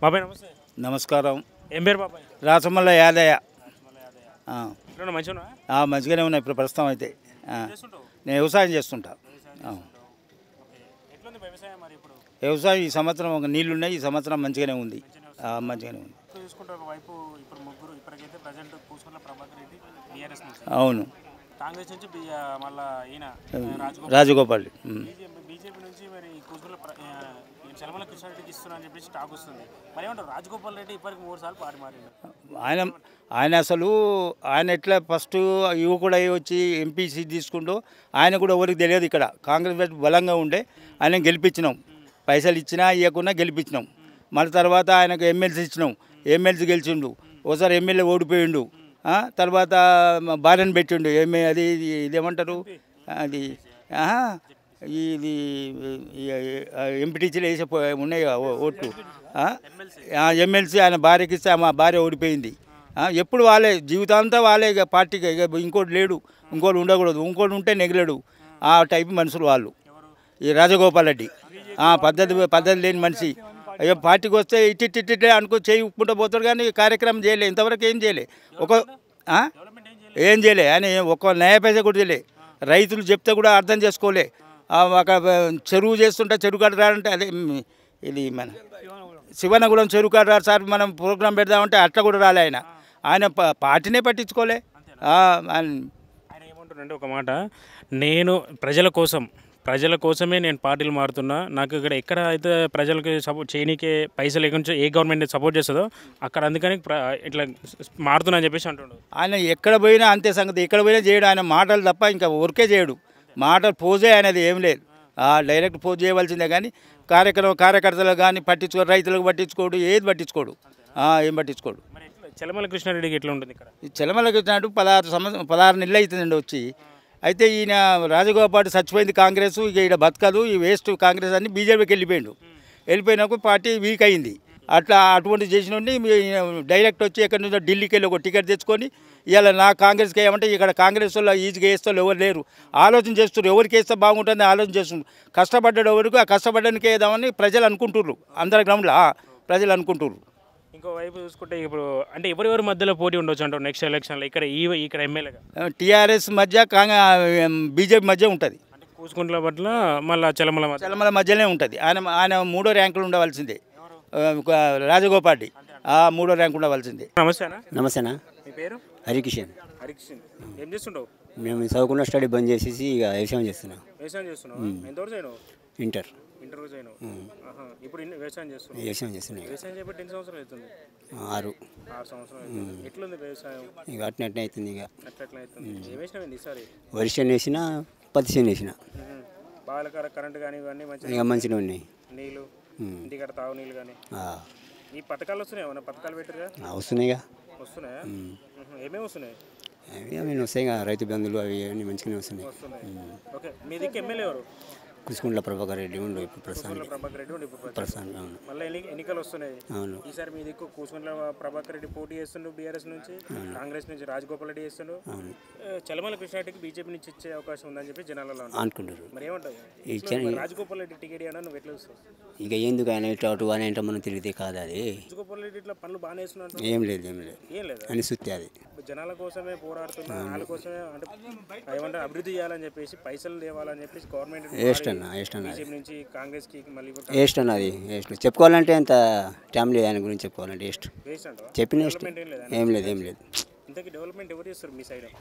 బాబాయ్ నమస్తే నమస్కారం ఏం పేరు బాబాయ్ రాసమల్ల యాదయ్య ఆ. ఇక్కడ మంచిగా ఆ, మంచిగానే ఉన్నాయి ఇప్పుడు ప్రస్తుతం అయితే ఆ. చేస్తుంటావు నేను వ్యవసాయం చేస్తుంటా ఆ. ఓకే ఎట్లుంది వ్యవసాయం మరి ఇప్పుడు వ్యవసాయం ఈ సంవత్సరం ఒక నీళ్లు ఉన్నాయి ఈ సంవత్సరం మంచిగానే ఉంది ఆ, మంచిగానే ఉంది ఇప్పుడు చూసుకుంటే ఒకవైపు ఇప్పుడు ముగ్గురు ఇప్పటికైతే ప్రజెంట్ కూసుకున్న ప్రభాకర్ రెడ్డి బీఆర్ఎస్ నుంచి అవును కాంగ్రెస్ నుంచి బి- ఆ, మళ్ళా ఈయన రాజగోపాల్ రాజగోపాల్ ఉమ్. బీజేపీ బీజేపీ నుంచి మరి కూసుకున్న ప్ర- ఆ, ఈ చలమల కృష్ణారెడ్డికి ఇస్తున్నా అని చెప్పేసి టాక్ వస్తుంది మరి ఏమంటారు రాజగోపాల్ రెడ్డి ఇప్పటికి మూడు సార్లు పాటు మారిండు ఆయన ఆయన అసలు ఆయన ఎట్లా ఫస్ట్ యువకుడు అయి వచ్చి ఎంపీ సీట్ తీసుకుంటూ ఆయన కూడా ఎవరికి తెలియదు ఇక్కడ కాంగ్రెస్ పార్టీ బలంగా ఉండే ఆయన గెలిపించినాం పైసలు ఇచ్చినా ఇవ్వకుండా గెలిపించినాం మళ్ళీ తర్వాత ఆయనకు ఎమ్మెల్సీ ఇచ్చినాం ఎమ్మెల్సీ గెలిచిండు ఓసారి ఎమ్మెల్యే ఓడిపోయిండు ఆ, తర్వాత మా భార్యను పెట్టిండు ఏమే అది ఇది ఇదేమంటారు అది ఆహా, ఇది ఎంపీటీసీలు వేసే పో- ఉన్నాయి కదా ఓ- ఓట్లు ఆ? ఆ, ఎమ్మెల్సీ ఆయన భార్యకి ఇస్తే మా భార్య ఓడిపోయింది ఆ, ఎప్పుడు వాళ్ళే జీవితాంతా వాళ్ళే ఇక పార్టీకి ఇక ఇంకోటి లేడు ఇంకోటి ఉండకూడదు ఇంకోటి ఉంటే నెగలేడు ఆ టైప్ మనుషులు వాళ్ళు ఈ రాజగోపాల్ రెడ్డి ఆ, పద్ధతి పద్ధతి లేని మనిషి అయ్యో పార్టీకి వస్తే ఇట్టి ఇట్టి ఇట్టే అనుకో చేయి ఉప్పుకుంటూ పోతాడు కానీ కార్యక్రమం చేయలే ఇంతవరకు ఏం చేయలే ఒక ఆ? ఏం చేయలే అని ఒక న్యాయ పైసా కూడా చేయలే రైతులు చెప్తే కూడా అర్థం చేసుకోలే ఆ, ఒక చెరువు చేస్తుంటే చెరువు కాడ రాడంటే అదే మ్, ఇది మన శివనగూడెం చెరువు కాడ రా సార్ మనం ప్రోగ్రాం పెడదామంటే అట్లా కూడా రాలే ఆయన ఆయన ప- పార్టీనే పట్టించుకోలే ఆ, ఆయన- ఆయన ఏమంటున్నారంటే ఒక మాట నేను ప్రజల కోసం ప్రజల కోసమే నేను పార్టీలు మారుతున్నా నాకు ఇక్కడ ఎక్కడ అయితే ప్రజలకి సపోర్ట్ చేయనీకే పైసలు ఎక్కడ ఏ గవర్నమెంట్ సపోర్ట్ చేస్తుందో అక్కడ అందుకని ప్ర- ఇట్లా మారుతున్నా అని చెప్పేసి అంటుండు ఆయన ఎక్కడ పోయినా అంతే సంగతి ఎక్కడ పోయినా చేయడు ఆయన మాటలు తప్ప ఇంకా వర్కే చేయడు మాటలు పోజే అనేది ఏం లేదు ఆ డైరెక్ట్ పోజ్ చేయవలసిందే కానీ కార్యక్రమం కార్యకర్తలు కానీ పట్టించుకో రైతులకు పట్టించుకోడు ఏది పట్టించుకోడు ఆ, ఏం పట్టించుకోడు మరి ఎట్లా చలమల కృష్ణారెడ్డికి ఎట్లా ఉంటుంది ఇక్కడ ఈ చిలమలకి వచ్చినట్టు పదహారు సంవత్సరం పదహారు నెలలు అవుతుందండి వచ్చి అయితే ఈయన రాజగోపాల్ చచ్చిపోయింది కాంగ్రెస్ ఇక ఈడ బతకదు ఈ వేస్ట్ కాంగ్రెస్ అని బీజేపీకి వెళ్ళిపోయిండు వెళ్ళిపోయినాక పార్టీ వీక్ అయింది అట్లా అటువంటి చేసిన డైరెక్ట్ వచ్చి ఎక్కడి నుంచో ఢిల్లీకి వెళ్ళి ఒక టికెట్ తెచ్చుకొని ఇవాళ నా కాంగ్రెస్కి ఏమంటే ఇక్కడ కాంగ్రెస్ వాళ్ళు ఈజీగా వేస్తే ఎవరు లేరు ఆలోచన చేస్తున్నారు ఎవరికి వేస్తే బాగుంటుంది ఆలోచన చేస్తున్నారు కష్టపడ్డాడు ఎవరికి ఆ కష్టపడ్డానికి వేద్దామని ప్రజలు అనుకుంటుర్రు అందరి గ్రౌండ్లో ప్రజలు అనుకుంటుర్రు ఇంకో వైపు చూసుకుంటే ఇప్పుడు అంటే ఎవరెవరి మధ్యలో పోటీ ఉండొచ్చు అంటారు నెక్స్ట్ ఎలక్షన్లో ఇక్కడ ఈ ఇక్కడ ఎమ్మెల్యేగా టీఆర్ఎస్ మధ్య కాంగ్రె బీజేపీ మధ్య ఉంటుంది అంటే కూసుకుంట్ల పట్ల మళ్ళీ చలమల మధ్య చలమల మధ్యలోనే ఉంటుంది ఆయన ఆయన మూడో ర్యాంకులు ఉండవలసిందే ఆ, ఒక రాజగోపాటి ఆ మూడో ర్యాంక్ ఉండవలసిందే నమస్తేనా నమస్తేనా మీ పేరు హరికిషన్ హరికృష్ణ ఏం చేస్తుంటావు మేము చదువుకున్న స్టడీ బంద్ చేసేసి ఇక వ్యవసాయం చేస్తున్నాం వ్యవసాయం చేస్తున్నావు ఎంతవరకు చేయను ఇంటర్ ఇంటర్వ్యూ చేయను ఆహా. ఇప్పుడు ఇన్ని వ్యవసాయం చేస్తున్నావు వ్యవసాయం చేస్తున్నాం ఇక. వ్యవసాయం చేయబట్టి ఎన్ని సంవత్సరాలు అవుతుంది ఆరు ఆరు సంవత్సరాలు అవుతుంది ఎట్లుంది వ్యవసాయం ఇక అట్నే అట్నే అవుతుంది ఇక అట్లా ఎట్లా అవుతుంది ఏం వేసినావు ఈసారి వరిషన్ వేసిన పత్తి చేను వేసిన బాలకర కరెంట్ కానీ ఇవన్నీ మంచి ఇక మంచిగా ఉన్నాయి నీళ్ళు ఇంటికాడ తాగు నీళ్ళు కానీ ఆ, ఈ పథకాలు వస్తున్నాయి ఏమన్నా పథకాలు పెట్టరుగా ఆ, వస్తున్నాయి ఇక వస్తున్నాయా మ్మ్. ఏమేమి వస్తున్నాయి అవి అవి వస్తాయి ఇక రైతు బంధువులు అవి అన్నీ మంచిగానే వస్తున్నాయి వస్తున్నాయి ఓకే మీ దిక్కు ఎమ్మెల్యే ఎవరు కుసుకుంట్ల ప్రభాకర్ రెడ్డి ఉండు ఇప్పుడు ప్రస్తుతానికి ప్రభాకర్ రెడ్డి ఉండి ఇప్పుడు ప్రస్తుతం. ప్రస్తుతానికి అవును మళ్ళీ ఎన్ని ఎన్నికలు వస్తున్నాయి అవును ఈసారి మీ దిక్కు కూసుకుంట్ల ప్రభాకర్ రెడ్డి పోటీ చేస్తుండు బీఆర్ఎస్ నుంచి కాంగ్రెస్ నుంచి రాజగోపాల్ రెడ్డి చేస్తుండు అవును ఏ, చలమల కృష్ణారెడ్డికి బీజేపీ నుంచి ఇచ్చే అవకాశం ఉందని చెప్పి జనాలలో అంటారు. అనుకుంటారు మరి ఏమంటావు ఈ ఎట్లా చని- మరి రాజగోపాల్ రెడ్డి టికెట్ ఇవ్వడా నువ్వు ఎట్లా చూస్తావు ఇక ఎందుకు ఆయన ఇటు అటు అని అంటే మనం తిరిగితే కాదు అది రాజగోపాల్ రెడ్డి ఇట్లా పనులు బాగానే వేస్తున్నట్టు ఏం లేదు ఏం లేదు ఏం లేదా అని సుత్తి అది జనాల కోసమే పోరాడుతున్నా వాళ్ళ కోసమే అంటే ఏమంటారు అభివృద్ధి చేయాలని చెప్పేసి పైసలు తేవాలని చెప్పేసి గవర్నమెంట్ వేస్ట్ అన్న వేస్ట్ అన్న అది బీజేపీ నుంచి కాంగ్రెస్కి మళ్ళీ వేస్ట్ అన్న అది వేస్ట్ చెప్పుకోవాలంటే అంత టైం లేదు ఆయన గురించి చెప్పుకోవాలంటే వేస్ట్ వేస్ట్ అంటావా చెప్పిన వేస్ట్ డెవలప్మెంట్ ఏం లేదా ఏం లేదు ఏం లేదు ఇంతకీ డెవలప్మెంట్ ఎవరు చేస్తారు మీ సైడ్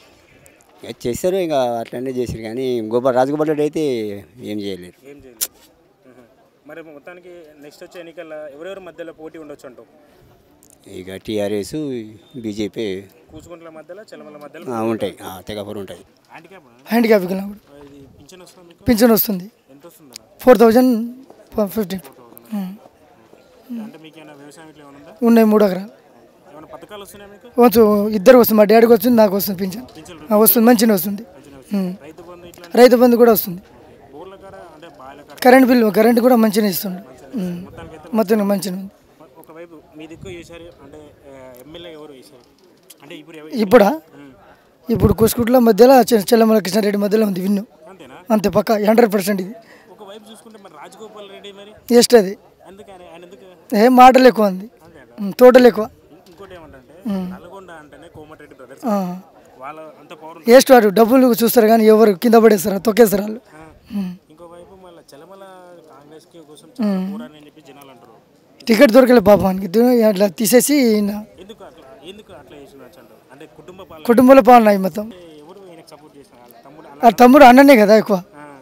ఇక చేస్తారు ఇక అట్లనే చేసారు కానీ గోపాల్ రాజగోపాల్ రెడ్డి అయితే ఏం చేయలేరు ఏం చేయలేదు మ్మ్. మరి మొత్తానికి నెక్స్ట్ వచ్చే ఎన్నికల్లో ఎవరెవరి మధ్యలో పోటీ ఉండొచ్చు అంటావు ఇక టీఆర్ఎస్ బీజేపీ కూచుకుంట్ల మధ్యలో చలమల మధ్యలో ఆ, ఉంటాయి ఆ, తెగపూర్ ఉంటుంది హ్యాండిక్యాప్ హ్యాండిక్యాప్ కూడా ఇది పింఛన్ వస్తుంది మీకు పింఛన్ వస్తుంది ఎంత వస్తుంది అన్న ఫోర్ థౌజండ్ ఫిఫ్టీన్ అంటే మీకు ఏమైనా వ్యవసాయం ఇట్లా ఏమైనా ఉందా ఉన్నాయి మూడు ఎకరాలు ఏమైనా పథకాలు వస్తున్నాయా మీకు వచ్చు ఇద్దరు వస్తుంది మా డాడీకి వస్తుంది నాకు వస్తుంది పింఛన్ ఆ, వస్తుంది మంచిగా వస్తుంది ఉమ్. రైతు బంధు ఇట్లా రైతు బంధు కూడా వస్తుంది బోర్ల కాడ అంటే బాయిల కాడ కరెంట్ బిల్లు కరెంట్ కూడా మంచిగా ఇస్తుంది ఉమ్. మొత్తానికి అయితే మొత్తం మంచిగా ఉంది ఒకవైపు మీ దిక్కు ఈసారి అంటే ఎమ్మెల్యే ఎవరు ఈసారి అంటే ఇప్పుడు ఎవ- ఇప్పుడా ఉమ్. ఇప్పుడు కుసుకుట్ల మధ్యలో చె- చెల్లమల కృష్ణారెడ్డి మధ్యలో ఉంది విన్ను అంతేనా అంతే పక్క హండ్రెడ్ పర్సెంట్ ఇది ఒకవైపు చూసుకుంటే మరి రాజగోపాల్ రెడ్డి మరి ఎస్ట్ అది ఎందుకు ఆయన ఆయన ఎందుకు ఏం మాటలు ఎక్కువ ఉంది ఉమ్, తోటలు ఎక్కువ ఇంకోటి ఏమంటే ఉమ్. నల్గొండ అంటేనే కోమటిరెడ్డి బ్రదర్స్ ఆ. వాళ్ళ అంత పవర్ వేస్ట్ వాడు డబ్బులు చూస్తారు కానీ ఎవరు కింద పడేస్తారు తొక్కేస్తారు వాళ్ళు ఉమ్. ఇంకోవైపు మళ్ళీ చలమల కాంగ్రెస్ కి కోసం చాలా పోరాని అని చెప్పి జనాలు అంటారు టికెట్ దొరకలే పాపానికి దు- అట్లా తీసేసి ఈయన ఎందుకు అట్లా ఎందుకు అట్లా చేసిన అంటారు అంటే కుటుంబ పాలన కుటుంబంలో పాలన అయి మొత్తం ఎవరు ఈయనకు సపోర్ట్ చేసిన వాళ్ళ తమ్ముడు అన్న ఆ తమ్ముడు అన్ననే కదా ఎక్కువ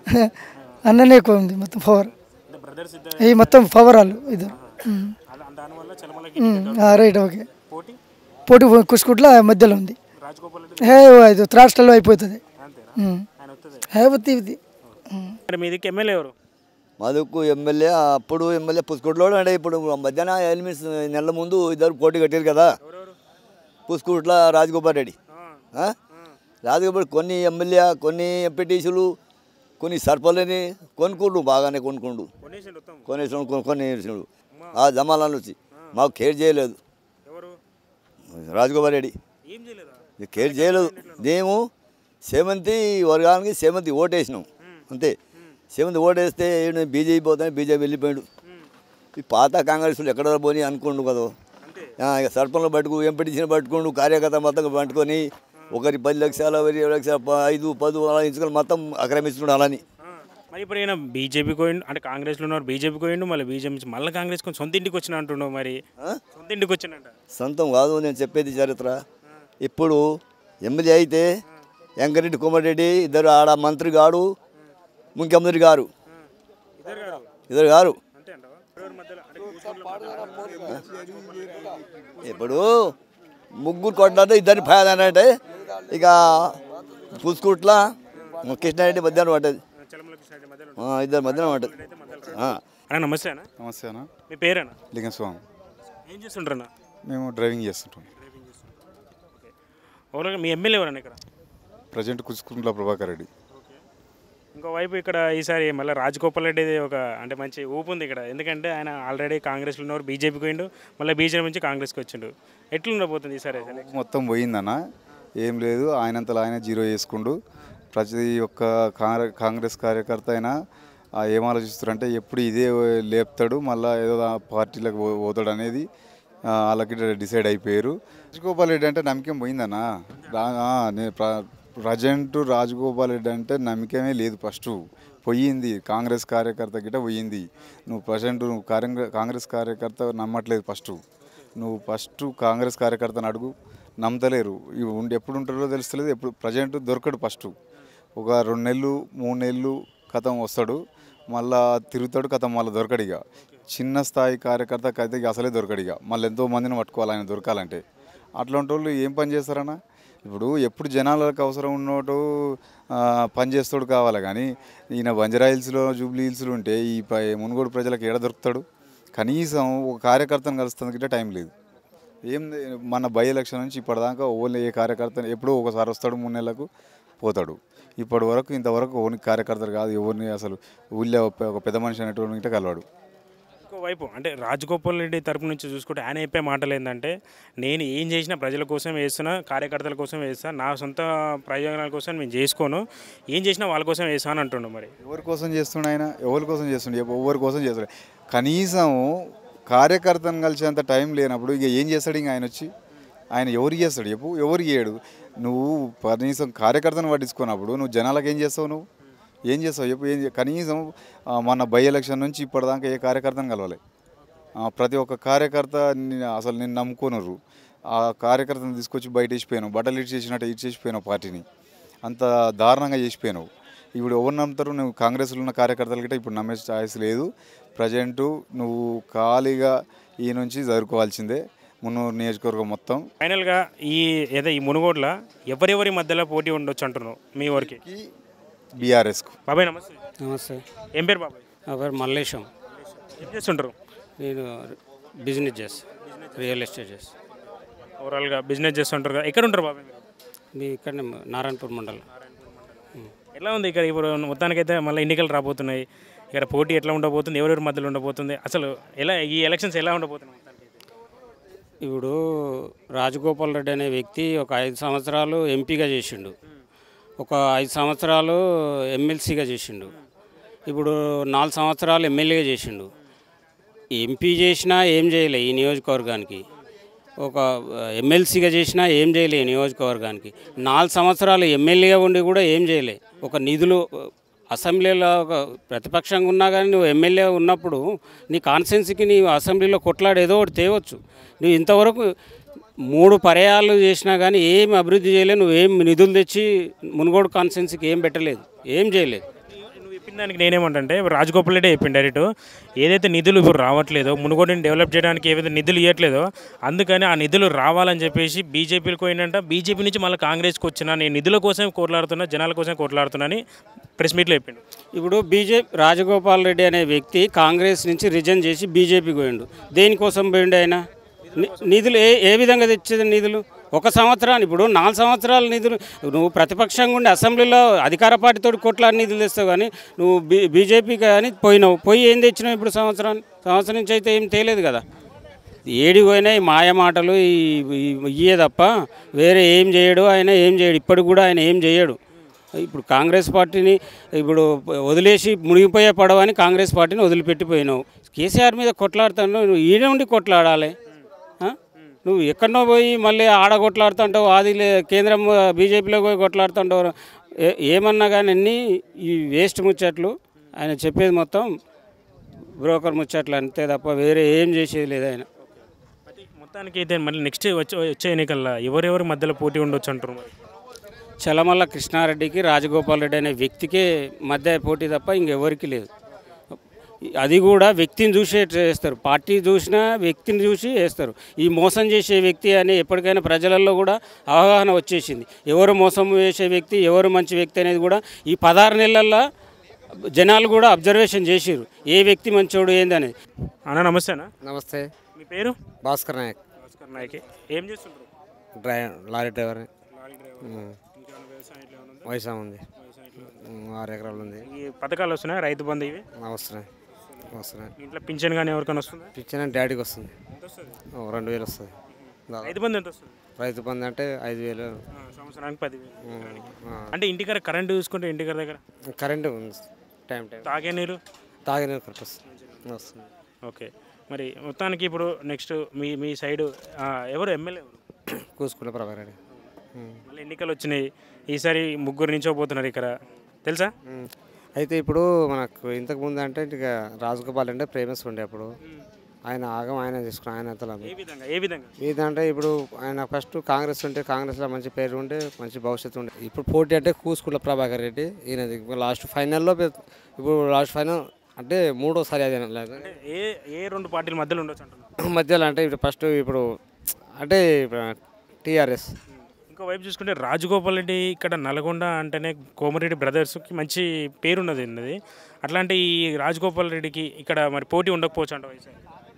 అన్ననే ఎక్కువ ఉంది మొత్తం పవర్ అంటే బ్రదర్స్ ఇద్దరు ఈ మొత్తం పవర్ వాళ్ళు ఇద్దరు ఉమ్. అలా దానివల్ల చలమలకి ఉమ్. ఆ, రైట్ ఓకే పోటీ పోటీ కుసుకుట్ల మధ్యలో ఉంది రాజగోపాల్ రెడ్డి హే ఇది త్రాస్టల్లో అయిపోతుంది అంతేనా ఉమ్. ఆయన వస్తుంది హే వత్తి ఇది ఉమ్. మరి మీదికి ఎమ్మెల్యే ఎవరు మధుకు ఎమ్మెల్యే అప్పుడు ఎమ్మెల్యే పుసుకుట్లోడు అంటే ఇప్పుడు మధ్యాహ్నం ఎనిమిది నెలల ముందు ఇద్దరు పోటీ కట్టారు కదా ఎవరెవరు పుసుకుట్ల రాజగోపాల్ రెడ్డి ఆ, ఆ? రాజగోపాల్ కొన్ని ఎమ్మెల్యే కొన్ని ఎంపీటీసీలు కొన్ని సర్పల్ని కొనుక్కుండు బాగానే కొనుక్కుండు కొనేసిండు మొత్తం కొనేసాడు కొన్ని కొనేసాడు ఆ జమానాలు వచ్చి మాకు కేర్ చేయలేదు ఎవరు రాజగోపాల్ రెడ్డి ఏం చేయలేదా ఇది కేర్ చేయలేదు మేము సేమంతి వర్గానికి సేమంతి ఓటేసినాం అంతే సేమంతి ఓటేస్తే ఈయన బీజేపీ పోతానే బీజేపీ వెళ్ళిపోయాడు ఈ పాత కాంగ్రెస్లు ఎక్కడ పోని అనుకోండు కదా అంతే ఆ, ఇక సర్పంలో పట్టుకు ఎంపీటీసీని పట్టుకోండు కార్యకర్త మొత్తం పట్టుకొని ఒకరి పది లక్షల ఒకరి ఇరవై లక్షల ప- ఐదు పది అలా ఇంచుకొని మొత్తం ఆక్రమిస్తున్నాడు అలాని ఆ, మరి ఇప్పుడు ఈయన బీజేపీ పోయిండు అంటే కాంగ్రెస్లో ఉన్నారు బీజేపీ పోయిండు మళ్ళీ బీజేపీ నుంచి మళ్ళీ కాంగ్రెస్ కొంచెం సొంత ఇంటికి వచ్చిన అంటున్నావు మరి ఆ? సొంత ఇంటికి వచ్చిందంట సొంతం కాదు నేను చెప్పేది చరిత్ర ఇప్పుడు ఎమ్మెల్యే అయితే వెంకరెడ్డి కోమరెడ్డి ఇద్దరు ఆడ మంత్రి గారు ముఖ్యమంత్రి గారు ఇద్దరు గారు ఇద్దరు గారు అంతే అంటావా ఎవరి మధ్యలో అంటే కూర్చోండి ఇప్పుడు ముగ్గురు కొట్లాడితే ఇద్దరిని ఫాయదాని అంటే ఇక పుసుకుట్ల కృష్ణారెడ్డి మధ్యాహ్నం పడ్డది చలమల కృష్ణారెడ్డి మధ్యలో ఆ, ఇద్దరు మధ్యాహ్నం పడ్డది ఆ. అన్న నమస్తే అన్న నమస్తే అన్న మీ పేరేనా లింగస్వామి ఏం చేస్తుంటారన్న మేము డ్రైవింగ్ చేస్తుంటాం ఓకే ఓవరాల్గా మీ ఎమ్మెల్యే ఎవరన్నా ఇక్కడ ప్రజెంట్ కుచుకుంట్ల ప్రభాకర్ రెడ్డి ఇంకో వైపు ఇక్కడ ఈసారి మళ్ళీ రాజగోపాల్ రెడ్డి ఒక అంటే మంచి ఊపు ఉంది ఇక్కడ ఎందుకంటే ఆయన ఆల్రెడీ కాంగ్రెస్లో ఉన్నారు బీజేపీకి పోయిండు మళ్ళీ బీజేపీ నుంచి కాంగ్రెస్కి వచ్చిండు ఎట్లా ఉండబోతుంది ఈసారి సెలక్షన్ మొత్తం పోయిందన్న ఏం లేదు ఆయనంతలో ఆయన జీరో చేసుకుండు ప్రతి ఒక్క కాంగ్రె- కాంగ్రెస్ కార్యకర్త అయినా ఆ, ఏం ఆలోచిస్తారంటే ఎప్పుడు ఇదే లేపుతాడు మళ్ళీ ఏదో ఆ పార్టీలకు పో- పోతాడు అనేది ఆ, వాళ్ళకి డిసైడ్ అయిపోయారు రాజగోపాల్ రెడ్డి అంటే నమ్మకం పోయిందన్న రా- ఆ, నేను ప్ర- ప్రజెంట్ రాజగోపాల్ రెడ్డి అంటే నమ్మకమే లేదు ఫస్ట్ పోయింది కాంగ్రెస్ కార్యకర్త గిట పోయింది నువ్వు ప్రజెంట్ నువ్వు కాంగ్రె- కాంగ్రెస్ కార్యకర్త నమ్మట్లేదు ఫస్ట్ నువ్వు ఫస్ట్ కాంగ్రెస్ కార్యకర్తను అడుగు నమ్మతలేరు ఇవి ఉండి ఎప్పుడు ఉంటారో తెలుస్తలేదు ఎప్పుడు ప్రజెంట్ దొరకడు ఫస్ట్ ఒక రెండు నెలలు మూడు నెలలు కథం వస్తాడు మళ్ళా తిరుగుతాడు కథం మళ్ళీ దొరకడు ఇక చిన్న స్థాయి కార్యకర్తకి అయితే ఇక అసలే దొరకడు ఇక మళ్ళీ ఎంతో మందిని పట్టుకోవాలి ఆయన దొరకాలంటే అట్లాంటి వాళ్ళు ఏం పని చేస్తారన్న ఇప్పుడు ఎప్పుడు జనాలకు అవసరం ఉన్నోటు ఆ, పని చేస్తాడు కావాలి కానీ ఈయన బంజరా హిల్స్లో జూబ్లీ హిల్స్లో ఉంటే ఈ ప- మునుగోడు ప్రజలకు ఎడ దొరుకుతాడు కనీసం ఒక కార్యకర్తను కలుస్తుంది టైం లేదు ఏం మన బై ఎలక్షన్ నుంచి ఇప్పటిదాకా ఓన్లీ ఏ కార్యకర్త ఎప్పుడో ఒకసారి వస్తాడు మూడు నెలలకు పోతాడు ఇప్పటి వరకు ఇంతవరకు ఓన్లీ కార్యకర్తలు కాదు ఎవరిని అసలు ఊళ్ళో ఒక ఒక పెద్ద మనిషి అనేటువంటి కలవాడు ఇంకోవైపు అంటే రాజగోపాల్ రెడ్డి తరపు నుంచి చూసుకుంటే ఆయన చెప్పే మాటలు ఏంటంటే నేను ఏం చేసినా ప్రజల కోసం వేస్తున్నా కార్యకర్తల కోసం వేస్తా నా సొంత ప్రయోజనాల కోసం నేను చేసుకోను ఏం చేసినా వాళ్ళ కోసం వేస్తా అని అంటుండు మరి ఎవరి కోసం చేస్తుండే ఆయన ఎవరి కోసం చేస్తుండే ఎవరి కోసం చేస్తాడు కనీసం కార్యకర్తను కలిసేంత టైం లేనప్పుడు ఇక ఏం చేస్తాడు ఇంకా ఆయన వచ్చి ఆయన ఎవరికి చేస్తాడు చెప్పు ఎవరికి చేయడు నువ్వు కనీసం కార్యకర్తను పట్టించుకున్నప్పుడు నువ్వు జనాలకు ఏం చేస్తావు నువ్వు ఏం చేస్తావు చెప్పు ఏం చే- కనీసం ఆ, మన బై ఎలక్షన్ నుంచి ఇప్పటిదాకా ఏ కార్యకర్తను కలవాలి ఆ, ప్రతి ఒక్క కార్యకర్త ని- అసలు నిన్ను నమ్ముకోనరు ఆ కార్యకర్తను తీసుకొచ్చి బయట వేసిపోయాను బట్టలు ఇచ్చేసినట్టు ఇచ్చేసిపోయాను పార్టీని అంత దారుణంగా చేసిపోయావు ఇప్పుడు ఎవరు నమ్ముతారు నువ్వు కాంగ్రెస్లో ఉన్న కార్యకర్తలు గిట్ట ఇప్పుడు నమ్మే ఛాయిస్ లేదు ప్రజెంటు నువ్వు ఖాళీగా ఈ నుంచి జరుపుకోవాల్సిందే మున్నూరు నియోజకవర్గం మొత్తం ఫైనల్గా ఈ ఏదో ఈ మునుగోడ్ల ఎవరెవరి మధ్యలో పోటీ ఉండొచ్చు అంటున్నావు మీ ఊరికి బీఆర్ఎస్కు బాబాయ్ నమస్తే నమస్తే ఏం పేరు బాబాయ్ నా పేరు మల్లేశం ఏం చేస్తుంటారు నేను బిజినెస్ చేస్తాను రియల్ ఎస్టేట్ చేస్తాను ఓవరాల్గా బిజినెస్ చేస్తుంటారు కదా ఎక్కడ ఉంటారు బాబాయ్ మీరు మీ ఇక్కడనే నారాయణపూర్ మండలం ఎట్లా ఉంది ఇక్కడ ఇప్పుడు మొత్తానికైతే మళ్ళీ ఎన్నికలు రాబోతున్నాయి ఇక్కడ పోటీ ఎట్లా ఉండబోతుంది ఎవరెవరి మధ్యలో ఉండబోతుంది అసలు ఎలా ఈ ఎలక్షన్స్ ఎలా ఉండబోతున్నాయి మొత్తానికి? ఇప్పుడు రాజగోపాల్ రెడ్డి అనే వ్యక్తి ఒక ఐదు సంవత్సరాలు ఎంపీగా చేసిండు ఒక ఐదు సంవత్సరాలు ఎమ్మెల్సీగా చేసిండు ఇప్పుడు నాలుగు సంవత్సరాలు ఎమ్మెల్యేగా చేసిండు ఎంపీ చేసినా ఏం చేయలే ఈ నియోజకవర్గానికి ఒక ఎమ్మెల్సీగా చేసినా ఏం చేయలే ఈ నియోజకవర్గానికి నాలుగు సంవత్సరాలు ఎమ్మెల్యేగా ఉండి కూడా ఏం చేయలే ఒక నిధులు అసెంబ్లీలో ఒక ప్రతిపక్షంగా ఉన్నా కానీ నువ్వు ఎమ్మెల్యే ఉన్నప్పుడు నీ కాన్స్టెన్సీకి నీ అసెంబ్లీలో కొట్లాడి ఏదో ఒకటి తేవచ్చు నువ్వు ఇంతవరకు మూడు పర్యాలు చేసినా కానీ ఏం అభివృద్ధి చేయలేదు నువ్వు ఏం నిధులు తెచ్చి మునుగోడు కాన్స్టెన్సీకి ఏం పెట్టలేదు ఏం చేయలేదు నువ్వు చెప్పిన దానికి నేనేమంటే రాజగోపాల్ రెడ్డి చెప్పింది డైరెక్ట్ ఏదైతే నిధులు ఇప్పుడు రావట్లేదో మునుగోడుని డెవలప్ చేయడానికి ఏవైతే నిధులు ఇవ్వట్లేదో అందుకని ఆ నిధులు రావాలని చెప్పేసి బీజేపీకి పోయిందంట బీజేపీ నుంచి మళ్ళీ కాంగ్రెస్కి వచ్చిన నేను నిధుల కోసం కోట్లాడుతున్నా జనాల కోసం కోట్లాడుతున్నా అని ప్రెస్ మీట్లో చెప్పిండు ఇప్పుడు బీజేపీ రాజగోపాల్ రెడ్డి అనే వ్యక్తి కాంగ్రెస్ నుంచి రిజైన్ చేసి బీజేపీకి పోయిండు దేనికోసం పోయిండు ఆయన ని- నిధులు ఏ ఏ విధంగా తెచ్చేది నిధులు ఒక సంవత్సరాన్ని ఇప్పుడు నాలుగు సంవత్సరాల నిధులు నువ్వు ప్రతిపక్షంగా ఉండి అసెంబ్లీలో అధికార పార్టీతో కోట్ల నిధులు తెస్తావు కానీ నువ్వు బీ బీజేపీకి కానీ పోయినావు పోయి ఏం తెచ్చినావు ఇప్పుడు సంవత్సరాన్ని సంవత్సరం నుంచి అయితే ఏం తేలేదు కదా ఏడి పోయినా ఈ మాయ మాటలు ఈ ఈ- ఇయ్యే తప్ప వేరే ఏం చేయడు ఆయన ఏం చేయడు ఇప్పటికి కూడా ఆయన ఏం చేయడు ఇప్పుడు కాంగ్రెస్ పార్టీని ఇప్పుడు వదిలేసి మునిగిపోయే పడవని కాంగ్రెస్ పార్టీని వదిలిపెట్టిపోయినావు కేసీఆర్ మీద కొట్లాడుతాను నువ్వు ఈయన ఉండి కొట్లాడాలి ఆ? నువ్వు ఎక్కడనో పోయి మళ్ళీ ఆడ కొట్లాడుతుంటావు ఆది లే- కేంద్రం బీజేపీలో పోయి కొట్లాడుతుంటావు ఏ- ఏమన్నా కానీ అన్నీ ఈ వేస్ట్ ముచ్చట్లు ఆయన చెప్పేది మొత్తం బ్రోకర్ ముచ్చట్లు అంతే తప్ప వేరే ఏం చేసేది లేదు ఆయన అయితే మొత్తానికి అయితే మళ్ళీ నెక్స్ట్ వచ్చే వచ్చే ఎన్నికల్లో ఎవరెవరి మధ్యలో పోటీ ఉండొచ్చు అంటారు మరి చలమల్ల కృష్ణారెడ్డికి రాజగోపాల్ రెడ్డి అనే వ్యక్తికే మధ్య పోటీ తప్ప ఇంకెవరికి లేదు అది కూడా వ్యక్తిని చూసి చేస్తారు పార్టీ చూసినా వ్యక్తిని చూసి వేస్తారు ఈ మోసం చేసే వ్యక్తి అని ఎప్పటికైనా ప్రజలలో కూడా అవగాహన వచ్చేసింది ఎవరు మోసం చేసే వ్యక్తి ఎవరు మంచి వ్యక్తి అనేది కూడా ఈ పదహారు నెలల్లో జనాలు కూడా అబ్జర్వేషన్ చేసిరు ఏ వ్యక్తి మంచోడు ఏందనేది అన్న నమస్తేనా నమస్తే మీ పేరు భాస్కర్ నాయక్ భాస్కర్ నాయక్ ఏం చేస్తుంటారు driver lorry driver lorry driver ఉమ్. ఇంకేమైనా వ్యవసాయం ఇట్లా ఏమైనా ఉందా? వయసా ఉంది వ్యవసాయం ఇట్లా ఉందా? ఉమ్, ఆరు ఎకరాలు ఉంది ఈ పథకాలు వస్తున్నాయి రైతు బంధు ఇవి ఆ, వస్తున్నాయి వస్తున్నాయి మీ ఇంట్లో పింఛన్ కానీ ఎవరికైనా వస్తుందా పిచ్చిన డాడీకి వస్తుంది ఎంత వస్తుంది ఓ, రెండు వేలు వస్తుంది దాదాపు. రైతు బంధు ఎంత వస్తుంది రైతు బంధు అంటే ఐదు వేలు ఆ, సంవత్సరానికి పదివేలు ఉమ్, ఆ. అంటే ఇంటికాడ కరెంట్ చూసుకుంటే ఇంటికాడ దగ్గర కరెంటు ఉంది టైం టైం తాగే నీరు తాగిన కరెక్ట్ వస్తుంది వస్తుంది ఓకే మరి మొత్తానికి ఇప్పుడు నెక్స్ట్ మీ మీ సైడు ఆ, ఎవరు ఎమ్మెల్యే ఎవరు కూసుకున్న ప్రభాకర్ రెడ్డి ఉమ్. మళ్ళీ ఎన్నికలు వచ్చినాయి ఈసారి ముగ్గురు నించోపోతున్నారు ఇక్కడ తెలుసా ఉమ్. అయితే ఇప్పుడు మనకు ఇంతకు ముందు అంటే ఇక రాజగోపాల్ అంటే ప్రేమస్ ఉండే అప్పుడు ఆయన ఆగం ఆయన చేసుకుని ఆయన అంతలా ఏ విధంగా ఏ విధంగా ఏదంటే ఇప్పుడు ఆయన ఫస్ట్ కాంగ్రెస్ ఉంటే కాంగ్రెస్లో మంచి పేరు ఉంటే మంచి భవిష్యత్తు ఉండే ఇప్పుడు పోటీ అంటే కూసుకుల ప్రభాకర్ రెడ్డి ఈయనది లాస్ట్ ఫైనల్లో పె- ఇప్పుడు లాస్ట్ ఫైనల్ అంటే మూడోసారి అదే అంటే ఏ ఏ రెండు పార్టీల మధ్యలో ఉండొచ్చు అంటున్నారు మధ్యలో అంటే ఇప్పుడు ఫస్ట్ ఇప్పుడు అంటే టీఆర్ఎస్ ఇంకో వైపు చూసుకుంటే రాజగోపాల్ రెడ్డి ఇక్కడ నల్గొండ అంటేనే కోమరెడ్డి బ్రదర్స్కి మంచి పేరు ఉన్నది ఉన్నది అట్లాంటి ఈ రాజగోపాల్ రెడ్డికి ఇక్కడ మరి పోటీ ఉండకపోవచ్చు అంటావు ఈసారి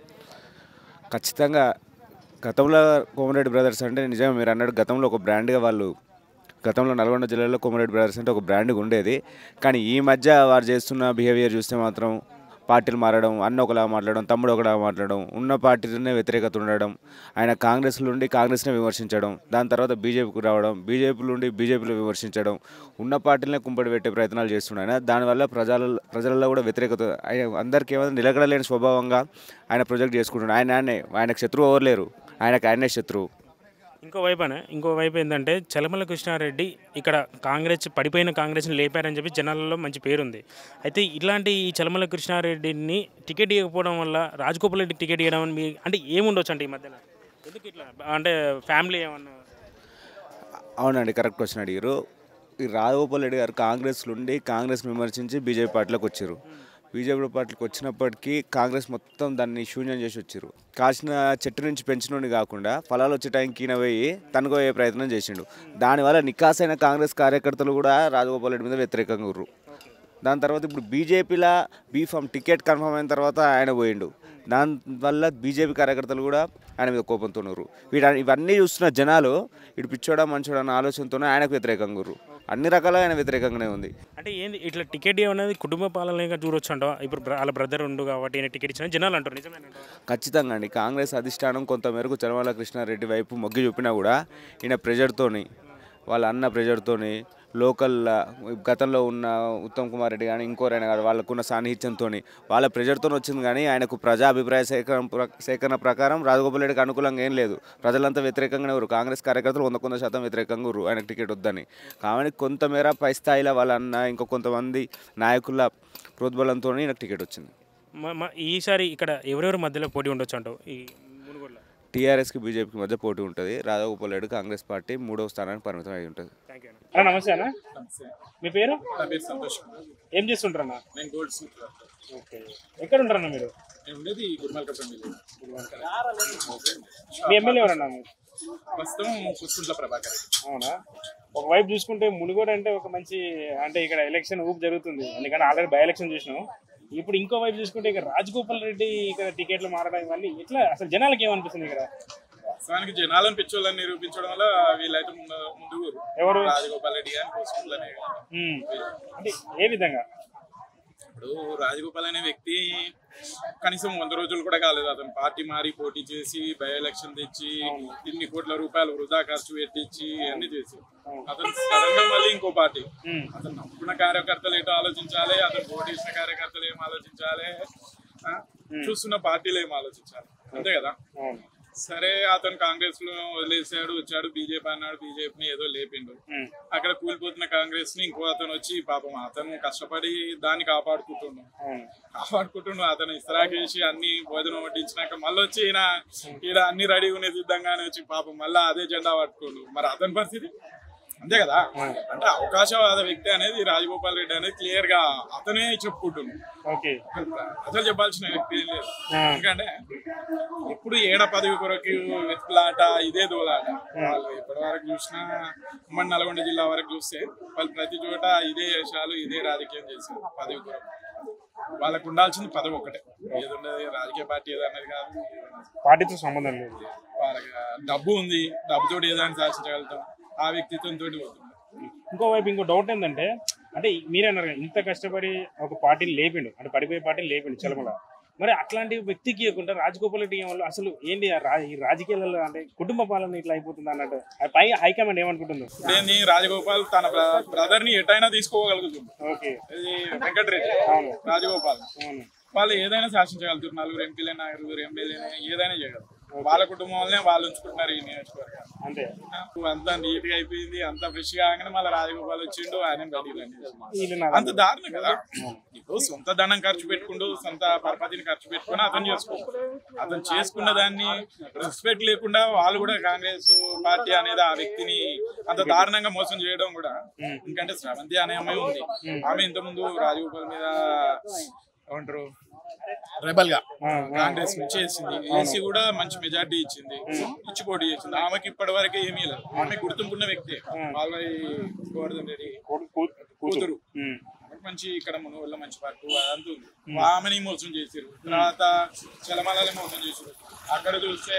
ఖచ్చితంగా గతంలో కోమరెడ్డి బ్రదర్స్ అంటే నిజంగా మీరు అన్నట్టు గతంలో ఒక బ్రాండ్గా వాళ్ళు గతంలో నల్గొండ జిల్లాలో కోమరెడ్డి బ్రదర్స్ అంటే ఒక బ్రాండ్గా ఉండేది కానీ ఈ మధ్య వారు చేస్తున్న బిహేవియర్ చూస్తే మాత్రం పార్టీలు మారడం అన్న ఒకలా మాట్లాడడం తమ్ముడు ఒకలా మాట్లాడడం ఉన్న పార్టీలోనే వ్యతిరేకత ఉండడం ఆయన కాంగ్రెస్ నుండి కాంగ్రెస్నే విమర్శించడం దాని తర్వాత బీజేపీకి రావడం బీజేపీ నుండి బీజేపీలో విమర్శించడం ఉన్న పార్టీలనే కుంపడి పెట్టే ప్రయత్నాలు చేస్తున్నాడు ఆయన దానివల్ల ప్రజల ప్రజలలో కూడా వ్యతిరేకత ఆయన అందరికీ ఏమైనా నిలకడలేని స్వభావంగా ఆయన ప్రొజెక్ట్ చేసుకుంటున్నాడు ఆయన ఆయనే ఆయనకు శత్రువు ఎవరు లేరు ఆయనకు ఆయనే శత్రువు ఇంకో వైపునే ఇంకో వైపు ఏంటంటే చలమల కృష్ణారెడ్డి ఇక్కడ కాంగ్రెస్ పడిపోయిన కాంగ్రెస్ని లేపారని చెప్పి జనాలలో మంచి పేరుంది అయితే ఇట్లాంటి ఈ చలమల కృష్ణారెడ్డిని టికెట్ ఇవ్వకపోవడం వల్ల రాజగోపాల్ రెడ్డి టికెట్ ఇవ్వడం అని మీ అంటే ఏముండొచ్చు అంటే ఈ మధ్యలో ఎందుకు ఇట్లా అంటే ఫ్యామిలీ ఏమన్నా అవునండి కరెక్ట్ క్వశ్చన్ అడిగారు ఈ రాజగోపాల్ రెడ్డి గారు కాంగ్రెస్ నుండి కాంగ్రెస్ విమర్శించి బీజేపీ పార్టీలోకి వచ్చారు బీజేపీ పార్టీకి వచ్చినప్పటికీ కాంగ్రెస్ మొత్తం దాన్ని శూన్యం చేసి వచ్చారు కాసిన చెట్టు నుంచి పెంచినోని కాకుండా ఫలాలు వచ్చే టైంకి ఈయన పోయి తనుకోయే ప్రయత్నం చేసిండు దానివల్ల నికాసైన కాంగ్రెస్ కార్యకర్తలు కూడా రాజగోపాల్ రెడ్డి మీద వ్యతిరేకంగా ఉర్రు దాని తర్వాత ఇప్పుడు బీజేపీలో బీఫామ్ టికెట్ కన్ఫర్మ్ అయిన తర్వాత ఆయన పోయిండు దానివల్ల బీజేపీ కార్యకర్తలు కూడా ఆయన మీద కోపంతో ఉన్నారు వీట ఇవన్నీ చూస్తున్న జనాలు ఇటు పిచ్చోడా మంచోడా అన్న ఆలోచనతోనే ఆయనకు వ్యతిరేకంగా ఉర్రు అన్ని రకాల ఆయన వ్యతిరేకంగానే ఉంది అంటే ఏంది ఇట్లా టికెట్ అనేది కుటుంబ పాలనగా చూడొచ్చు అంటావా ఇప్పుడు బ్ర- వాళ్ళ బ్రదర్ ఉండు కాబట్టి ఈయన టికెట్ ఇచ్చిన జనాలు అంటారు నిజమేనంటావా ఖచ్చితంగా అండి కాంగ్రెస్ అధిష్టానం కొంత మేరకు చలమల కృష్ణారెడ్డి వైపు మొగ్గి చూపినా కూడా ఈయన ప్రెజర్తోని వాళ్ళ అన్న ప్రెజర్తోని లోకల్ గతంలో ఉన్న ఉత్తమ్ కుమార్ రెడ్డి కానీ ఇంకోరైనా కానీ వాళ్ళకున్న సాన్నిహిత్యంతో వాళ్ళ ప్రెజర్తో వచ్చింది కానీ ఆయనకు ప్రజా అభిప్రాయ సేకరణ ప్ర- సేకరణ ప్రకారం రాజగోపాల్ రెడ్డికి అనుకూలంగా ఏం లేదు ప్రజలంతా వ్యతిరేకంగానే ఉన్నారు కాంగ్రెస్ కార్యకర్తలు వంద కొంత శాతం వ్యతిరేకంగా ఉన్నారు ఆయనకు టికెట్ వద్దని కాబట్టి కొంతమేర పై స్థాయిలో వాళ్ళ అన్న ఇంకో కొంతమంది నాయకుల ప్రోద్బలంతో ఈయనకు టికెట్ వచ్చింది మ- మ- ఈసారి ఇక్కడ ఎవరెవరి మధ్యలో పోటీ ఉండొచ్చు అంటావు ఈ మునుగోడులో టీఆర్ఎస్కి బీజేపీకి మధ్య పోటీ ఉంటుంది రాజగోపాల్ రెడ్డి కాంగ్రెస్ పార్టీ మూడవ స్థానానికి పరిమితం అయి ఉంటుంది థ్యాంక్ యూ అన్న నమస్తే అన్న మీ పేరు నా పేరు సంతోష్ ఏం చేస్తుంటారన్న నేను గోల్డ్ స్మిత్ ఓకే ఎక్కడ ఉంటారన్న మీరు నేను ఉండేది గుడిమల్కపల్లి మీ ఎమ్మెల్యే ఎవరన్నా మీరు ప్రస్తుతం పుష్కుంట్ల ప్రభాకర్ అవునా ఒకవైపు చూసుకుంటే మునుగోడు అంటే ఒక మంచి అంటే ఇక్కడ ఎలక్షన్ ఊపు జరుగుతుంది ఎందుకంటే ఆల్రెడీ బై ఎలక్షన్ చూసినాం ఇప్పుడు ఇంకో వైపు చూసుకుంటే ఇక్కడ రాజగోపాల్ రెడ్డి ఇక్కడ టికెట్లు మారడం ఇవన్నీ ఎట్లా అసలు జనాలకి ఏమనిపిస్తుంది ఇక్కడ వాస్తవానికి జనాలను పిచ్చోళ్ళని నిరూపించడం వల్ల వీళ్ళైతే ముందు ముందుకు ఎవరు? రాజగోపాల్ రెడ్డి గాని పుష్కుంట్లనే ఉమ్. అంటే ఏ విధంగా ఇప్పుడు రాజగోపాల్ అనే వ్యక్తి కనీసం వంద రోజులు కూడా కాలేదు అతను పార్టీ మారి పోటీ చేసి బై ఎలక్షన్ తెచ్చి ఇన్ని కోట్ల రూపాయలు వృధా ఖర్చు పెట్టించి అన్ని చేసి అతను సడన్ గా మళ్ళీ ఇంకో పార్టీ అతను నమ్ముకున్న కార్యకర్తలు ఏంటో ఆలోచించాలి అతను పోటీ చేసిన కార్యకర్తలు ఏం ఆలోచించాలి ఆ? చూస్తున్న పార్టీలు ఏం ఆలోచించాలి అంతే కదా అవును సరే అతను కాంగ్రెస్ లో వదిలేసాడు వచ్చాడు బీజేపీ అన్నాడు బీజేపీని ఏదో లేపిండు అక్కడ కూలిపోతున్న కాంగ్రెస్ ని ఇంకో అతను వచ్చి పాపం అతను కష్టపడి దాన్ని కాపాడుకుంటుండు అవును కాపాడుకుంటుండు అతను ఇస్తరాకేసి అన్ని భోజనం వడ్డించినాక మళ్ళీ వచ్చి ఈయన ఈడ అన్ని రెడీ ఉండే సిద్ధంగానే వచ్చి పాపం మళ్ళీ అదే జెండా పట్టుకోండు మరి అతని పరిస్థితి అంతే కదా అంటే అవకాశవాద వ్యక్తి అనేది రాజగోపాల్ రెడ్డి అనేది క్లియర్ గా అతనే చెప్పుకుంటుండు ఓకే అసలు చెప్పాల్సిన వ్యక్తి ఏం లేదు ఆ. ఎందుకంటే ఎప్పుడు ఏడ పదవి కొరకు వెతుకులాట ఇదే దోలాట వాళ్ళు ఇప్పటి వరకు చూసినా ఉమ్మడి నల్గొండ జిల్లా వరకు చూస్తే వాళ్ళు ప్రతి చోట ఇదే వేషాలు ఇదే రాజకీయం చేశారు పదవి కొరకు వాళ్ళకు ఉండాల్సింది పదవి ఒకటే ఏది ఉండదు రాజకీయ పార్టీ ఏది అన్నది కాదు పార్టీతో సంబంధం లేదు వాళ్ళకి డబ్బు ఉంది డబ్బుతోటి ఏదైనా శాసించగలుగుతాం ఆ వ్యక్తిత్వం తోటి పోతుంది ఇంకో వైపు ఇంకో డౌట్ ఏంటంటే అంటే మీరే అన్నారు కదా, ఇంత కష్టపడి ఒక పార్టీని లేపిండు అంటే పడిపోయే పార్టీని లేపిండు చలమల మరి అట్లాంటి వ్యక్తికి ఇవ్వకుండా రాజగోపాల్ రెడ్డి వల్ల అసలు ఏంటి ఆ రా- ఈ రాజకీయాలలో అంటే కుటుంబ పాలన ఇట్లా అయిపోతుంది అన్నట్టు ఆ పై హైకమాండ్ ఏమనుకుంటుందో దేన్ని రాజగోపాల్ తన బ్రదర్ ని ఎటైనా తీసుకోగలుగుతుంది ఓకే ఇది వెంకటరెడ్డి అవును రాజగోపాల్ అవును వాళ్ళు ఏదైనా శాసించగలుగుతారు నలుగురు ఎంపీలైనా ఐదుగురు ఎమ్మెల్యేనా ఏదైనా చేయగలరు వాళ్ళ కుటుంబం వల్లనే వాళ్ళు ఉంచుకుంటున్నారు ఈ నియోజకవర్గాన్ని అంతే అంతా నీట్ గా అయిపోయింది అంతా ఫ్రెష్ గా ఆగానే మళ్ళీ రాజగోపాల్ వచ్చిండు ఆయన బయటికి వీళ్ళు రండి. నా- అంత దారుణం కదా ఇప్పుడు సొంత ధనం ఖర్చు పెట్టుకుంటూ సొంత పరపతిని ఖర్చు పెట్టుకుని అతను చేసుకో అతను చేసుకున్న దాన్ని రెస్పెక్ట్ లేకుండా వాళ్ళు కూడా కాంగ్రెస్ పార్టీ అనేది ఆ వ్యక్తిని అంత దారుణంగా మోసం చేయడం కూడా ఎందుకంటే స్రవంతి అనే అమ్మాయి ఉంది ఆమె ఇంతకుముందు రాజగోపాల్ మీద ఏమంటారు రెబల్ గా కాంగ్రెస్ నుంచి వేసింది వేసి కూడా మంచి మెజార్టీ ఇచ్చింది ఇచ్చి పోటీ చేసింది ఆమెకి ఇప్పటి వరకు ఏమీ లేదు ఆమె గుర్తుంపున్న వ్యక్తి వాళ్ళ గోవర్ధన్ రెడ్డి కూతురు ఉమ్. ఆమెకి మంచి ఇక్కడ మునుగోళ్ళ మంచి పట్టు అదంతా ఉంది ఆమెని మోసం చేసారు తర్వాత చలమలని మోసం చేసారు అక్కడ చూస్తే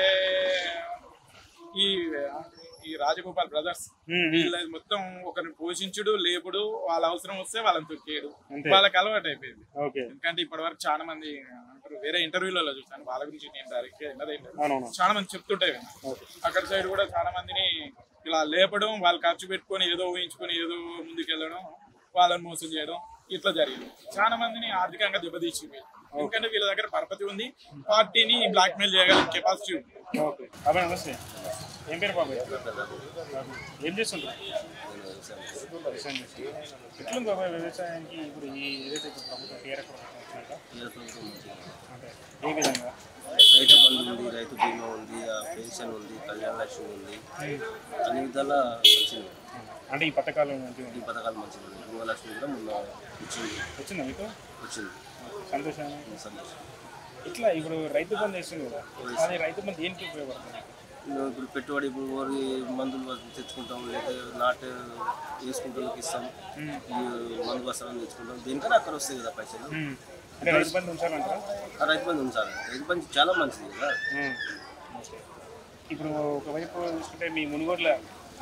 ఈ ఈ రాజగోపాల్ బ్రదర్స్ వీళ్ళ మొత్తం ఒకరిని పోషించుడు లేపుడు వాళ్ళ అవసరం వస్తే వాళ్ళని తొక్కేయడు అంతే. వాళ్ళకి అలవాటు అయిపోయింది ఓకే ఎందుకంటే ఇప్పటి వరకు చాలా మంది అంటారు వేరే ఇంటర్వ్యూలలో చూసాను వాళ్ళ గురించి నేను డైరెక్ట్ విన్నదే లేదు. అవునవును. చాలా మంది చెప్తుంటే విన్నా. అక్కడ సైడ్ కూడా చాలా మందిని ఇలా లేపడం వాళ్ళు ఖర్చు పెట్టుకొని ఏదో ఊహించుకొని ఏదో ముందుకెళ్ళడం వాళ్ళని మోసం చేయడం ఇట్లా జరిగింది చాలా మందిని ఆర్థికంగా దెబ్బతీసింది ఎందుకంటే వీళ్ళ దగ్గర పరపతి ఉంది పార్టీని బ్లాక్ మెయిల్ చేయగలిగే కెపాసిటీ ఉంది ఓకే బాబాయ్ నమస్తే ఏం పేరు బాబాయ్ ఏం చేస్తుంటారు వ్యవసాయం చేస్తుంటారా? ఎట్లుంది బాబాయ్ వ్యవసాయానికి ఇప్పుడు ఈ ఏదైతే ఇప్పుడు ప్రభుత్వం టీఆర్ఎస్ ప్రభుత్వం వచ్చినాక అంటే ఏ విధంగా రైతు బంధు ఉంది రైతు బీమా ఉంది ఆ పెన్షన్ ఉంది కళ్యాణ లక్ష్మి ఉంది అన్ని విధాలా వచ్చింది అంటే ఈ పథకాలు మంచిగా ఈ పథకాలు మంచిగా ఉంది గృహలక్ష్మి కూడా మొన్న వచ్చింది వచ్చిందా మీకు వచ్చింది సంతోషం సంతోషం ఇట్లా ఇప్పుడు రైతు బంధు వేస్తుంది కదా అది రైతు బంధు దేనికి ఉపయోగపడుతుంది ఇంకా ఇప్పుడు పెట్టుబడి ఇప్పుడు వరి మందులు తెచ్చుకుంటాం లేదా నాటు వేసుకుంటానికి ఇస్తాం ఈ మందు వస్త్రాలు తెచ్చుకుంటాం దేనికన్నా అక్కడ వస్తాయి కదా పైసలు ఉమ్. అంటే రైతు బంధు ఉంచాలంటారా ఆ రైతు బంధు ఉంచాలి రైతు బంధు చాలా మంచిది కదా ఉమ్. ఓకే. ఇప్పుడు ఒకవైపు చూసుకుంటే మీ మునుగోడ్ల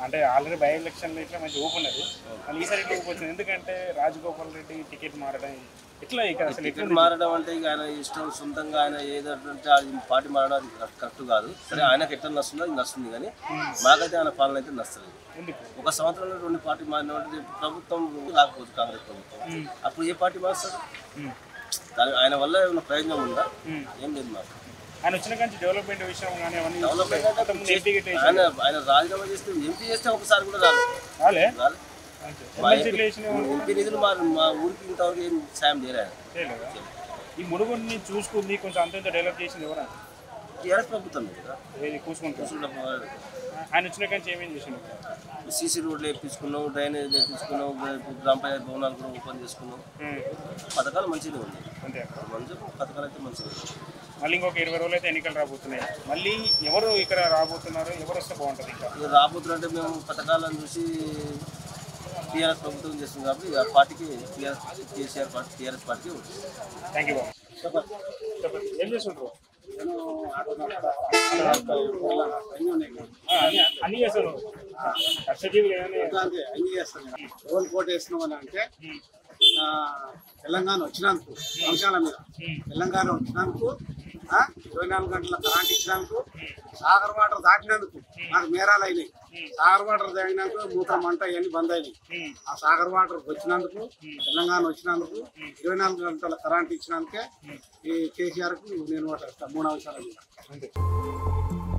అంటే ఆల్రెడీ బై ఎలక్షన్లో ఇట్లా మంచి ఊపు ఉన్నది మళ్ళీ ఈసారి ఇట్లా ఊపు వచ్చింది ఎందుకంటే రాజగోపాల్ రెడ్డి టికెట్ మారడం ఎట్లా ఇక్కడ అసలు టికెట్ ఎట్లా మారడం అంటే ఇక ఆయన ఇష్టం సొంతంగా ఆయన ఏదంటే అది పార్టీ మారడం అది కరెక్ట్- కరెక్ట్ కాదు సరే ఆయనకి ఎట్లా నస్తుందో అది నస్తుంది కానీ మాకైతే ఆయన పాలన అయితే నచ్చలేదు ఎందుకు ఒక సంవత్సరంలో రెండు పార్టీ మారిన అంటే రేపు ప్రభుత్వం రాకపోవచ్చు కాంగ్రెస్ ప్రభుత్వం అప్పుడు ఏ పార్టీ మారుస్తారు దాని ఆయన వల్ల ఏమైనా ప్రయోజనం ఉందా ఏం లేదు మాకు ఆయన వచ్చిన కానీ డెవలప్మెంట్ విషయం కానీ అవన్నీ డెవలప్మెంట్ అంటే మొత్తం ముందు ఎంపీ గిట్ట వేసి- ఆయన ఆయన రాజీనామా చేస్తే ఎంపీ చేస్తే ఒకసారి కూడా రాలేదు రాలే రాలే మా ఎమ్మెల్సీ ఎంపీ రిలేషన్ ఎంపీ నిధులు మా మా ఊరికి ఇంతవరకు ఏం సాయం చేయలేదు చేయలేదా? ఈ మునుగోడుని చూసుకుంది కొంచెం అంత ఇంత డెవలప్ చేసింది ఎవరా టీఆర్ఎస్ ప్రభుత్వం కదా ఏది కూసుకుంటా కూర్చున్నప్పుడు ఆయన వచ్చిన కానీ ఏమేం చేసిండు సీసీ రోడ్లు వేయించుకున్నాం డ్రైనేజ్ వేయించుకున్నాం గ్రామ పంచాయతీ భవనాలు కూడా ఓపెన్ చేసుకున్నాం పథకాలు మంచిగా ఉన్నాయి అంతే మంచి పథకాలు అయితే మంచిగా ఉన్నాయి మళ్ళీ ఇంకొక ఇరవై రోజులు అయితే ఎన్నికలు రాబోతున్నాయి మళ్ళీ ఎవరు ఇక్కడ రాబోతున్నారు ఎవరు వస్తే బాగుంటుంది ఇంకా ఇక రాబోతుందంటే మేము పథకాలను చూసి టీఆర్ఎస్ ప్రభుత్వం చేస్తుంది కాబట్టి ఆ పార్టీకి టీఆర్ఎస్ కేసీఆర్ పార్టీ టీఆర్ఎస్ పార్టీకి ఓటు థ్యాంక్ యూ బాబు చెప్పండి చెప్పండి ఏం చేస్తుంటారు ఆ, అన్ని- అన్ని చేస్తాను కష్టజీవులు ఏమైనా అన్ని చేస్తాను ఓన్ కోట్ వేస్తున్నాం అని అంటే ఆ, తెలంగాణ వచ్చినందుకు అంశాల మీద తెలంగాణ వచ్చినందుకు ఆ, ఇరవై నాలుగు గంటల కరెంట్ ఇచ్చినందుకు సాగర్ వాటర్ దాటినందుకు నాకు మేరాలు అయినాయి సాగర్ వాటర్ తాగినందుకు మూత్రం మంట ఇవన్నీ బంద్ అయినాయి ఆ సాగర్ వాటర్ వచ్చినందుకు తెలంగాణ వచ్చినందుకు ఇరవై నాలుగు గంటల కరెంట్ ఇచ్చినందుకే ఈ కేసీఆర్కు నేను ఓటేస్తాను మూడు అంశాల మీద అంతే